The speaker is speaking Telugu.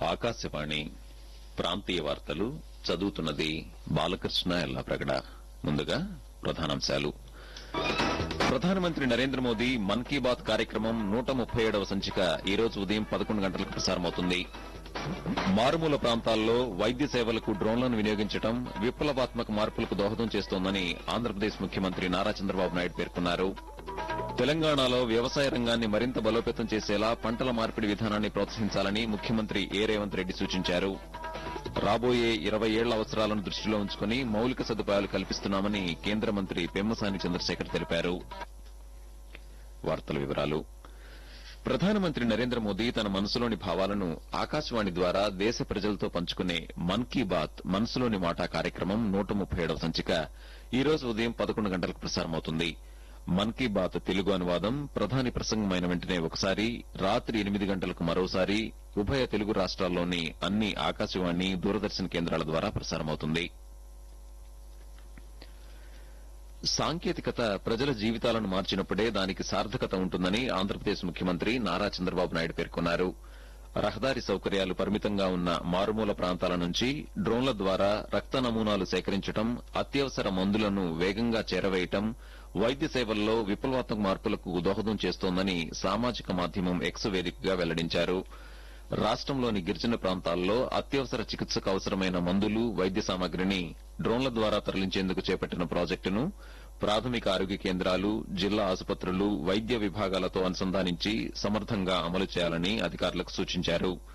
ఆకాశవాణి ప్రాంతీయ వార్తలు చదువుతున్నది బాలకృష్ణ ఎల్లాప్రగడ ముందుగా ప్రధానాంశాలు ప్రధానమంత్రి నరేంద్ర మోదీ మన్ కీ బాత్ కార్యక్రమం నూట ముప్పై ఏడవ సంచిక ఈ రోజు ఉదయం పదకొండు గంటలకు ప్రసారమవుతుంది మారుమూల ప్రాంతాల్లో వైద్య సేవలకు డ్రోన్లను వినియోగించడం విప్లవాత్మక మార్పులకు దోహదం చేస్తోందని ఆంధ్రప్రదేశ్ ముఖ్యమంత్రి నారా చంద్రబాబు నాయుడు పేర్కొన్నారు తెలంగాణలో వ్యవసాయ రంగాన్ని మరింత బలోపేతం చేసేలా పంటల మార్పిడి విధానాన్ని ప్రోత్సహించాలని ముఖ్యమంత్రి ఏ రేవంత్ రెడ్డి సూచించారు రాబోయే ఇరవై ఏళ్ల అవసరాలను దృష్టిలో ఉంచుకుని మౌలిక సదుపాయాలు కల్పిస్తున్నామని కేంద్ర మంత్రి పెమ్మసాని చంద్రశేఖర్ తెలిపారు వార్తల వివరాలు ప్రధానమంత్రి నరేంద్ర మోదీ తన మనసులోని భావాలను ఆకాశవాణి ద్వారా దేశ ప్రజలతో పంచుకునే మన్ కీ బాత్ మనసులోని మాట కార్యక్రమం నూట ముప్పై ఏడవ సంచిక ఈ రోజు ఉదయం పదకొండు గంటలకు ప్రసారమవుతుంది మన్ కీ బాత్ తెలుగు అనువాదం ప్రధాని ప్రసంగమైన వెంటనే ఒకసారి రాత్రి ఎనిమిది గంటలకు మరోసారి ఉభయ తెలుగు రాష్ట్రాల్లోని అన్ని ఆకాశవాణి దూరదర్శన్ కేంద్రాల ద్వారా ప్రసారమవుతుంది సాంకేతికత ప్రజల జీవితాలను మార్చినప్పుడే దానికి సార్థకత ఉంటుందని ఆంధ్రప్రదేశ్ ముఖ్యమంత్రి నారా చంద్రబాబు నాయుడు పేర్కొన్నారు రహదారి సౌకర్యాలు పరిమితంగా ఉన్న మారుమూల ప్రాంతాల నుంచి డ్రోన్ల ద్వారా రక్త నమూనాలు సేకరించడం అత్యవసర మందులను వేగంగా చేరవేయటం వైద్య సేవల్లో విప్లవాత్మక మార్పులకు దోహదం చేస్తోందని సామాజిక మాధ్యమం ఎక్స్ వేదికగా వెల్లడించారు రాష్టంలోని గిరిజన ప్రాంతాల్లో అత్యవసర చికిత్సకు అవసరమైన మందులు వైద్య సామగ్రిని డ్రోన్ల ద్వారా తరలించేందుకు చేపట్టిన ప్రాజెక్టును ప్రాథమిక ఆరోగ్య కేంద్రాలు జిల్లా ఆసుపత్రులు వైద్య విభాగాలతో అనుసంధానించి సమర్థంగా అమలు చేయాలని అధికారులకు సూచించారు